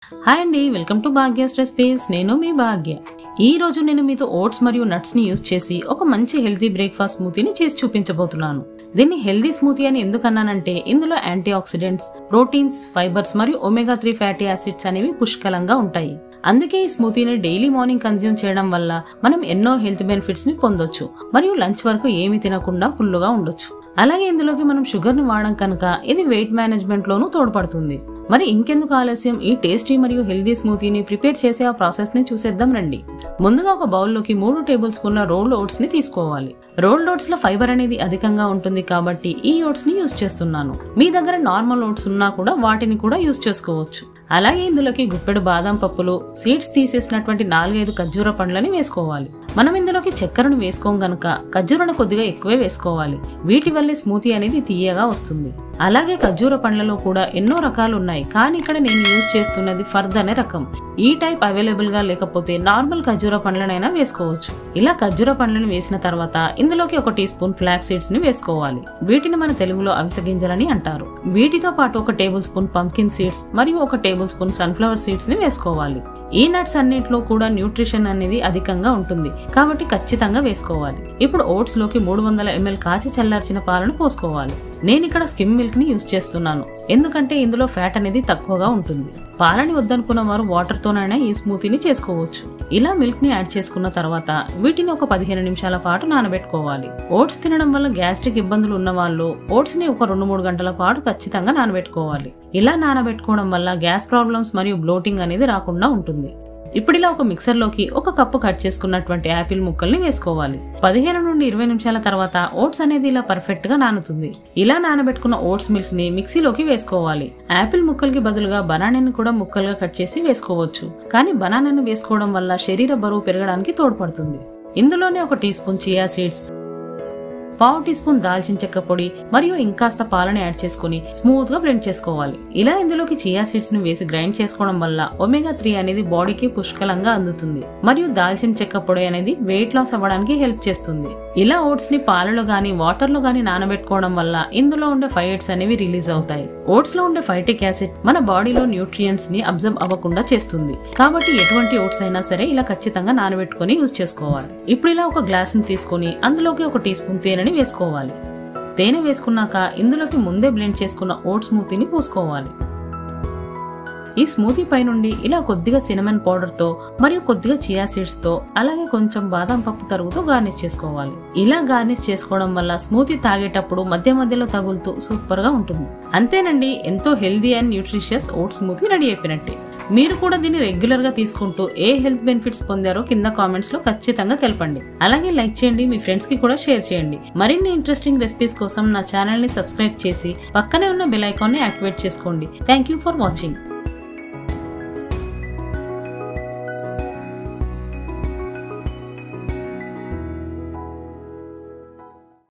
hi అండి welcome to Bhagya's recipes నేను మీ భాగ్య ఈ రోజు నేను మీతో ఓట్స్ మరియు నట్స్ ని యూజ్ చేసి ఒక మంచి హెల్తీ బ్రేక్ఫాస్ట్ స్మూతీని చేసి చూపించబోతున్నాను దీన్ని హెల్తీ స్మూతీ అని ఎందుకన్నానంటే ఇందులో యాంటీ ఆక్సిడెంట్స్ ప్రోటీన్స్ ఫైబర్స్ మరియు ఒమేగా త్రీ ఫ్యాటీ యాసిడ్స్ అనేవి పుష్కలంగా ఉంటాయి అందుకే ఈ స్మూతీని డైలీ మార్నింగ్ కన్జ్యూమ్ చేయడం వల్ల మనం ఎన్నో హెల్త్ బెనిఫిట్స్ ని పొందొచ్చు మరియు లంచ్ వరకు ఏమి తినకుండా ఫుల్లుగా ఉండొచ్చు అలాగే ఇందులోకి మనం షుగర్ ని వాడడం కనుక ఇది వెయిట్ మేనేజ్మెంట్ లోనూ తోడ్పడుతుంది మరి ఇంకెందుకు ఆలస్యం ఈ టేస్టీ మరియు హెల్దీ స్మూతీని ప్రిపేర్ చేసే ఆ ప్రాసెస్ ని చూసేద్దాం రండి ముందుగా ఒక బౌల్లోకి మూడు టేబుల్ స్పూన్ల రోల్డ్ ఓట్స్ ని తీసుకోవాలి రోల్డ్ ఓట్స్ లో ఫైబర్ అనేది అధికంగా ఉంటుంది కాబట్టి ఈ ఓట్స్ ని యూస్ చేస్తున్నాను మీ దగ్గర నార్మల్ ఓట్స్ ఉన్నా కూడా వాటిని కూడా యూస్ చేసుకోవచ్చు అలాగే ఇందులోకి గుప్పెడు బాదం పప్పులు సీడ్స్ తీసేసినటువంటి నాలుగైదు ఖర్జూర పండ్లని వేసుకోవాలి మనం ఇందులోకి చక్కెరను వేసుకోం గనుక ఖర్జూరను కొద్దిగా ఎక్కువే వేసుకోవాలి వీటి వల్లే స్మూతీ అనేది తీయగా వస్తుంది అలాగే ఖర్జూర పండ్లలో కూడా ఎన్నో రకాలు ఉన్నాయి కానీ ఇక్కడ నేను యూజ్ చేస్తున్నది ఫర్ద్ అనే రకం ఈ టైప్ అవైలబుల్ గా లేకపోతే నార్మల్ ఖర్జూర పండ్లనైనా వేసుకోవచ్చు ఇలా ఖర్జూర పండ్లను వేసిన తర్వాత ఇందులోకి ఒక టీ స్పూన్ ఫ్లాక్ సీడ్స్ ని వేసుకోవాలి వీటిని మన తెలుగులో అవిసె గింజలని అంటారు వీటితో పాటు ఒక టేబుల్ స్పూన్ పంకిన్ సీడ్స్ మరియు ఒక టేబుల్ స్పూన్ సన్ఫ్లవర్ సీడ్స్ ని వేసుకోవాలి ఈ నట్స్ అన్నిట్లో కూడా న్యూట్రిషన్ అనేది అధికంగా ఉంటుంది కాబట్టి ఖచ్చితంగా వేసుకోవాలి ఇప్పుడు ఓట్స్ లోకి మూడు వందల ఎంఎల్ కాచి చల్లార్చిన పాలను పోసుకోవాలి నేను ఇక్కడ స్కిమ్ మిల్క్ ని యూజ్ చేస్తున్నాను ఎందుకంటే ఇందులో ఫ్యాట్ అనేది తక్కువగా ఉంటుంది పాలని వద్దనుకున్న వారు వాటర్ తోనైనా ఈ స్మూతీని చేసుకోవచ్చు ఇలా మిల్క్ ని యాడ్ చేసుకున్న తర్వాత వీటిని ఒక పదిహేను నిమిషాల పాటు నానబెట్టుకోవాలి ఓట్స్ తినడం వల్ల గ్యాస్ట్రిక్ ఇబ్బందులు ఉన్న వాళ్ళు ఓట్స్ ని ఒక రెండు మూడు గంటల పాటు ఖచ్చితంగా నానబెట్టుకోవాలి ఇలా నానబెట్టుకోవడం వల్ల గ్యాస్ ప్రాబ్లమ్స్ మరియు బ్లోటింగ్ అనేది రాకుండా ఉంటుంది ఇప్పుడు ఇలా ఒక మిక్సర్ లోకి ఒక కప్పు కట్ చేసుకున్నటువంటి యాపిల్ ముక్కల్ని వేసుకోవాలి పదిహేను నుండి ఇరవై నిమిషాల తర్వాత ఓట్స్ అనేది ఇలా పర్ఫెక్ట్ గా నానుతుంది ఇలా నానబెట్టుకున్న ఓట్స్ మిల్క్ ని మిక్సీలోకి వేసుకోవాలి యాపిల్ ముక్కలకి బదులుగా బనానాని కూడా ముక్కలుగా కట్ చేసి వేసుకోవచ్చు కానీ బనానాను వేసుకోవడం వల్ల శరీర బరువు పెరగడానికి తోడ్పడుతుంది ఇందులోనే ఒక టీ స్పూన్ చియా సీడ్స్ పావు టీ స్పూన్ దాల్చిన చెక్క పొడి మరియు ఇంకాస్త పాలను యాడ్ చేసుకుని స్మూత్ గా బ్లెండ్ చేసుకోవాలి ఇలా ఇందులోకి చియా సీడ్స్ ను వేసి గ్రైండ్ చేసుకోవడం వల్ల ఒమేగా త్రీ అనేది బాడీకి పుష్కలంగా అందుతుంది మరియు దాల్చిన చెక్క పొడి అనేది వెయిట్ లాస్ అవ్వడానికి హెల్ప్ చేస్తుంది ఇలా ఓట్స్ ని పాలలో గాని వాటర్ లో గాని నానబెట్టుకోవడం వల్ల ఇందులో ఉండే ఫైట్స్ అనేవి రిలీజ్ అవుతాయి ఓట్స్ లో ఉండే ఫైటిక్ యాసిడ్ మన బాడీలో న్యూట్రియంట్స్ ని అబ్జర్వ్ అవ్వకుండా చేస్తుంది కాబట్టి ఎటువంటి ఓట్స్ అయినా సరే ఇలా ఖచ్చితంగా నానబెట్టుకుని యూజ్ చేసుకోవాలి ఇప్పుడు ఇలా ఒక గ్లాస్ ని తీసుకుని అందులోకి ఒక టీ స్పూన్ తేనె తేనెని వేసుకోవాలి తేనె వేసుకున్నాక ఇందులోకి ముందే బ్లెండ్ చేసుకున్న ఓట్ స్మూతీని పూసుకోవాలి ఈ స్మూతీ పై నుండి ఇలా కొద్దిగా సినమన్ పౌడర్ తో మరియు కొద్దిగా చియా సీడ్స్ తో అలాగే కొంచెం బాదం పప్పు తరుగుతో గార్నిష్ చేసుకోవాలి ఇలా గార్నిష్ చేసుకోవడం వల్ల స్మూతీ తాగేటప్పుడు మధ్య మధ్యలో తగులుతూ సూపర్ గా ఉంటుంది అంతేనండి ఎంతో healthy and nutritious oat smoothie ready అయిపోయినట్టే మీరు కూడా దీన్ని రెగ్యులర్ గా తీసుకుంటూ ఏ హెల్త్ బెనిఫిట్స్ పొందారో కింద కామెంట్స్ లో ఖచ్చితంగా తెలపండి అలాగే లైక్ చేయండి మీ ఫ్రెండ్స్ కి కూడా షేర్ చేయండి మరిన్ని ఇంట్రెస్టింగ్ రెసిపీస్ కోసం నా ఛానల్ ని సబ్స్క్రైబ్ చేసి పక్కనే ఉన్న బెల్ ఐకాన్ ని యాక్టివేట్ చేసుకోండి థ్యాంక్ యూ ఫర్ వాచింగ్